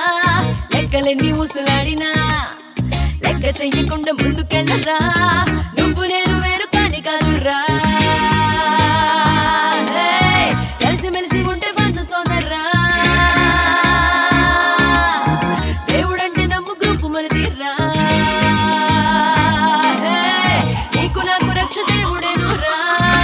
లెక్కలెన్ని ఊసులాడినా లెక్క చెయ్యకుండా ముందుకెళ్ళరా నువ్వు నేను వేరు కాని కాదురా హే, కలిసిమెలిసి ఉంటే వంద సోదరా దేవుడంటే నమ్ము గ్రూపు మన తీర్రా హే, నీకు నాకు రక్ష దేవుడేనురా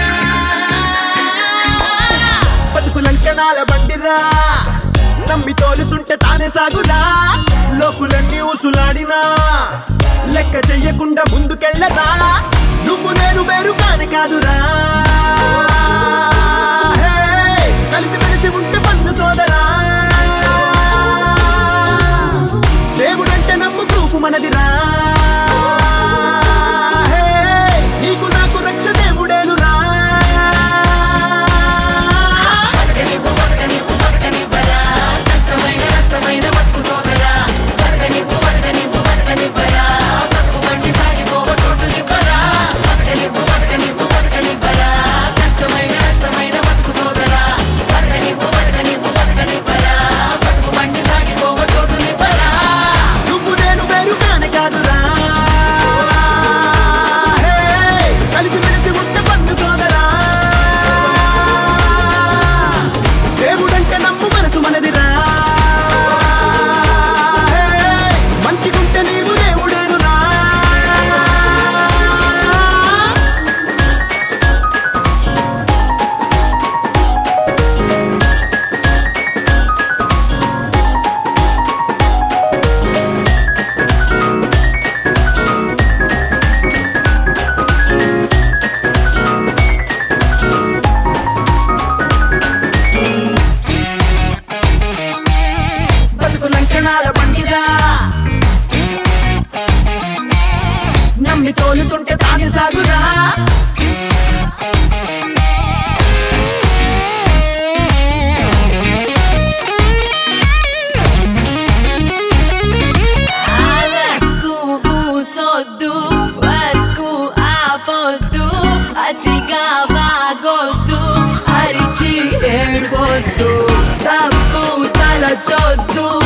బతుకులంకణాల బండిరా నమ్మి తోలుతుంటే తానే సాగురా లోకులన్నీ ఊసులాడినా లెక్క చెయ్యకుండా ముందుకెళ్ళదా నువ్వు నేను వేరు కాని కాదురా హే, కలిసి మెలిసి ఉంటే పండు సోదరా దేవుడంటే నమ్ము గ్రూపు మనదిరా హే, నీకు నాకు రక్ష దేవుడేనురా బతకనివ్వు బతకనివ్వు బతకనివ్వరా కష్టమైన నష్టమైన బతుకు సోదరా బతకనివ్వు బతకనివ్వు బతకనివ్వరా బతుకు బండి సాగిపోవ చోటునివ్వరా బతకనివ్వు బతకనివ్వు బతకనివ్వరా కష్టమైన నష్టమైన బతుకు సోదరా బతకనివ్వు బతకనివ్వు బతకనివ్వరా బతుకు బండి సాగిపోవ చోటునివ్వరా నువ్వు నేను వేరు కాని కాదురా హే, కలిసి మెలిసి ఉంటే పండు సోదరా దేవుడంటే నమ్ము మనసు మనదిరా హే, మంచిగుంటే నీవు దేవుడేనురా బతుకు లంకణాల బండిరా నమ్మి తోలుతుంటే తాగి సాగురా అలకు కూసొద్దు వర్కు ఆపొద్దు అతిగా బాగొద్దు అరిచి ఏడ్వొద్దు తప్పు తలచొద్దు